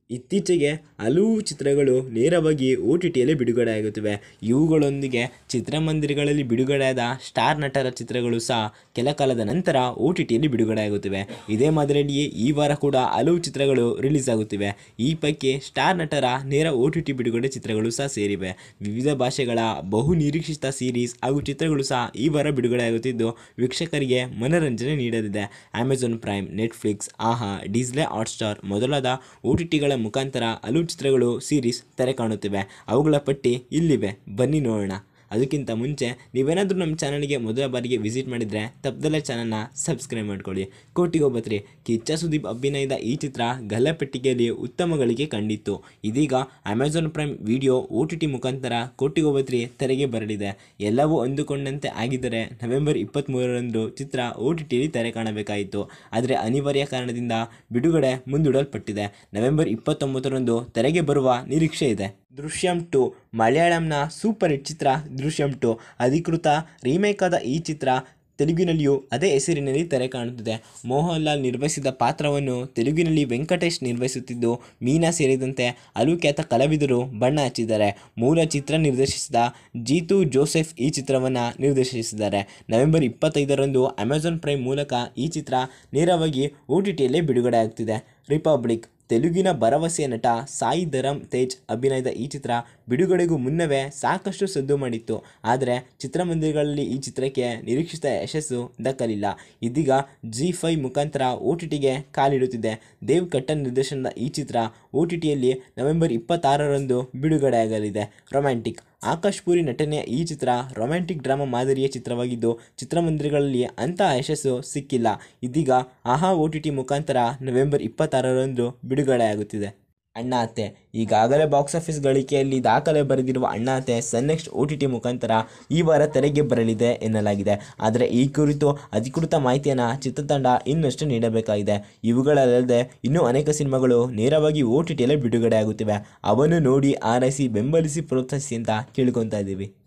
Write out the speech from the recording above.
ಇತ್ತೀಚೆಗೆ ಹಲವು ಚಿತ್ರಗಳು ನೇರವಾಗಿ ಒ ಟಿ ಟಿಯಲ್ಲಿ ಬಿಡುಗಡೆಯಾಗುತ್ತಿವೆ ಇವುಗಳೊಂದಿಗೆ ಚಿತ್ರಮಂದಿರಗಳಲ್ಲಿ ಬಿಡುಗಡೆಯಾದ ಸ್ಟಾರ್ ನಟರ ಚಿತ್ರಗಳು ಸಹ ಕೆಲ ಕಾಲದ ನಂತರ ಒ ಟಿ ಟಿಯಲ್ಲಿ ಬಿಡುಗಡೆಯಾಗುತ್ತಿವೆ ಇದೇ ಮಾದರಿಯಲ್ಲಿಯೇ ಈ ವಾರ ಕೂಡ ಹಲವು ಚಿತ್ರಗಳು ರಿಲೀಸ್ ಆಗುತ್ತಿವೆ ಈ ಪೈಕಿ ಸ್ಟಾರ್ ನಟರ ನೇರ ಒ ಟಿ ಟಿ ಬಿಡುಗಡೆ ಚಿತ್ರಗಳು ಸಹ ಸೇರಿವೆ ವಿವಿಧ ಭಾಷೆಗಳ ಬಹು ನಿರೀಕ್ಷಿತ ಸೀರೀಸ್ ಹಾಗೂ ಚಿತ್ರಗಳು ಸಹ ಈ ವಾರ ಬಿಡುಗಡೆಯಾಗುತ್ತಿದ್ದು ವೀಕ್ಷಕರಿಗೆ ಮನೋರಂಜನೆ ನೀಡಲಿದೆ ಅಮೆಜಾನ್ ಪ್ರೈಮ್ ನೆಟ್ಫ್ಲಿಕ್ಸ್ ಆಹಾ ಡಿಸ್ಲೆ ಹಾಟ್ಸ್ಟಾರ್ ಮೊದಲಾದ ಒ ಟಿ ಟಿಗಳ ಮುಖಾಂತರ ಹಲವು ಚಿತ್ರಗಳು ಸೀರೀಸ್ ತೆರೆ ಕಾಣುತ್ತಿವೆ ಅವುಗಳ ಪಟ್ಟಿ ಇಲ್ಲಿವೆ ಬನ್ನಿ ನೋಡೋಣ ಅದಕ್ಕಿಂತ ಮುಂಚೆ ನೀವೇನಾದರೂ ನಮ್ಮ ಚಾನಲ್ಗೆ ಮೊದಲ ಬಾರಿಗೆ ವಿಸಿಟ್ ಮಾಡಿದರೆ ತಪ್ಪದಲ್ಲೇ ಚಾನಲ್ನ ಸಬ್ಸ್ಕ್ರೈಬ್ ಮಾಡ್ಕೊಳ್ಳಿ ಕೋಟಿಗೊಬ್ಬತ್ರಿ ಕಿಚ್ಚ ಸುದೀಪ್ ಅಭಿನಯದ ಈ ಚಿತ್ರ ಗಲ್ಲಪೆಟ್ಟಿಗೆಯಲ್ಲಿ ಉತ್ತಮ ಗಳಿಕೆ ಕಂಡಿತ್ತು ಇದೀಗ Amazon Prime video O T T ಮುಖಾಂತರ ಕೋಟಿಗೊಬ್ಬತ್ರಿ ತೆರೆಗೆ ಬರಲಿದೆ ಎಲ್ಲವೂ ಅಂದುಕೊಂಡಂತೆ ಆಗಿದ್ದರೆ ನವೆಂಬರ್ ಇಪ್ಪತ್ತ್ಮೂರರಂದು ಚಿತ್ರ ಒ ಟಿ ಟಿಯಲ್ಲಿ ತೆರೆ ಕಾಣಬೇಕಾಯಿತು ಆದರೆ ಅನಿವಾರ್ಯ ಕಾರಣದಿಂದ ಬಿಡುಗಡೆ ಮುಂದೂಡಲ್ಪಟ್ಟಿದೆ ನವೆಂಬರ್ ಇಪ್ಪತ್ತೊಂಬತ್ತರಂದು ತೆರೆಗೆ ಬರುವ ನಿರೀಕ್ಷೆ ಇದೆ ದೃಶ್ಯಂ ಟು ಮಲಯಾಳಂನ ಸೂಪರ್ ಹಿಟ್ ಚಿತ್ರ ದೃಶ್ಯಂ ಟು ಅಧಿಕೃತ ರೀಮೇಕ್ ಆದ ಈ ಚಿತ್ರ ತೆಲುಗಿನಲ್ಲಿಯೂ ಅದೇ ಹೆಸರಿನಲ್ಲಿ ತೆರೆ ಕಾಣುತ್ತಿದೆ ಮೋಹನ್ ಲಾಲ್ ನಿರ್ವಹಿಸಿದ ಪಾತ್ರವನ್ನು ತೆಲುಗಿನಲ್ಲಿ ವೆಂಕಟೇಶ್ ನಿರ್ವಹಿಸುತ್ತಿದ್ದು ಮೀನಾ ಸೇರಿದಂತೆ ಹಲವು ಖ್ಯಾತ ಕಲಾವಿದರು ಬಣ್ಣ ಹಚ್ಚಿದ್ದಾರೆ ಮೂಲ ಚಿತ್ರ ನಿರ್ದೇಶಿಸಿದ ಜೀತು ಜೋಸೆಫ್ ಈ ಚಿತ್ರವನ್ನು ನಿರ್ದೇಶಿಸಿದ್ದಾರೆ ನವೆಂಬರ್ ಇಪ್ಪತ್ತೈದರಂದು ಅಮೆಜಾನ್ ಪ್ರೈಮ್ ಮೂಲಕ ಈ ಚಿತ್ರ ನೇರವಾಗಿ ಒ ಟಿ ಟಿಯಲ್ಲೇ ಬಿಡುಗಡೆ ಆಗ್ತಿದೆ ರಿಪಬ್ಲಿಕ್ ತೆಲುಗಿನ ಭರವಸೆಯ ನಟ ಸಾಯಿ ಧರಮ್ ತೇಜ್ ಅಭಿನಯದ ಈ ಚಿತ್ರ ಬಿಡುಗಡೆಗೂ ಮುನ್ನವೇ ಸಾಕಷ್ಟು ಸದ್ದು ಮಾಡಿತ್ತು ಆದರೆ ಚಿತ್ರಮಂದಿರಗಳಲ್ಲಿ ಈ ಚಿತ್ರಕ್ಕೆ ನಿರೀಕ್ಷಿತ ಯಶಸ್ಸು ದಕ್ಕಲಿಲ್ಲ ಇದೀಗ ಜಿ ಫೈ ಮುಖಾಂತರ ಒ ಟಿ ಟಿಗೆ ಕಾಲಿಡುತ್ತಿದೆ ದೇವ್ ಕಟ್ಟನ್ ನಿರ್ದೇಶನದ ಈ ಚಿತ್ರ ಒ ಟಿ ಟಿಯಲ್ಲಿ ನವೆಂಬರ್ ಇಪ್ಪತ್ತಾರರಂದು ಬಿಡುಗಡೆಯಾಗಲಿದೆ ರೊಮ್ಯಾಂಟಿಕ್ ಆಕಾಶ್ ಪುರಿ ನಟನೆಯ ಈ ಚಿತ್ರ ರೊಮ್ಯಾಂಟಿಕ್ ಡ್ರಾಮಾ ಮಾದರಿಯ ಚಿತ್ರವಾಗಿದ್ದು ಚಿತ್ರಮಂದಿರಗಳಲ್ಲಿ ಅಂತಹ ಯಶಸ್ಸು ಸಿಕ್ಕಿಲ್ಲ ಇದೀಗ ಆಹಾ ಒ ಟಿ ಟಿ ಮುಖಾಂತರ ನವೆಂಬರ್ ಇಪ್ಪತ್ತಾರರಂದು ಬಿಡುಗಡೆಯಾಗುತ್ತಿದೆ ಅಣ್ಣ ಅತ್ತೆ ಈಗಾಗಲೇ ಬಾಕ್ಸ್ ಆಫೀಸ್ ಗಳಿಕೆಯಲ್ಲಿ ದಾಖಲೆ ಬರೆದಿರುವ ಅಣ್ಣ ಅತ್ತೆ ಸನ್ ನೆಕ್ಸ್ಟ್ ಒ ಟಿ ಟಿ ಮುಖಾಂತರ ಈ ವಾರ ತೆರೆಗೆ ಬರಲಿದೆ ಎನ್ನಲಾಗಿದೆ ಆದರೆ ಈ ಕುರಿತು ಅಧಿಕೃತ ಮಾಹಿತಿಯನ್ನು ಚಿತ್ರತಂಡ ಇನ್ನಷ್ಟು ನೀಡಬೇಕಾಗಿದೆ ಇವುಗಳಲ್ಲದೆ ಇನ್ನೂ ಅನೇಕ ಸಿನಿಮಾಗಳು ನೇರವಾಗಿ ಒ ಟಿ ಟಿಯಲ್ಲೇ ಬಿಡುಗಡೆ ಆಗುತ್ತಿವೆ ಅವನ್ನು ನೋಡಿ ಆರೈಸಿ ಬೆಂಬಲಿಸಿ ಪ್ರೋತ್ಸಾಹಿಸಿ ಅಂತ ಕೇಳ್ಕೊತಾ ಇದ್ದೀವಿ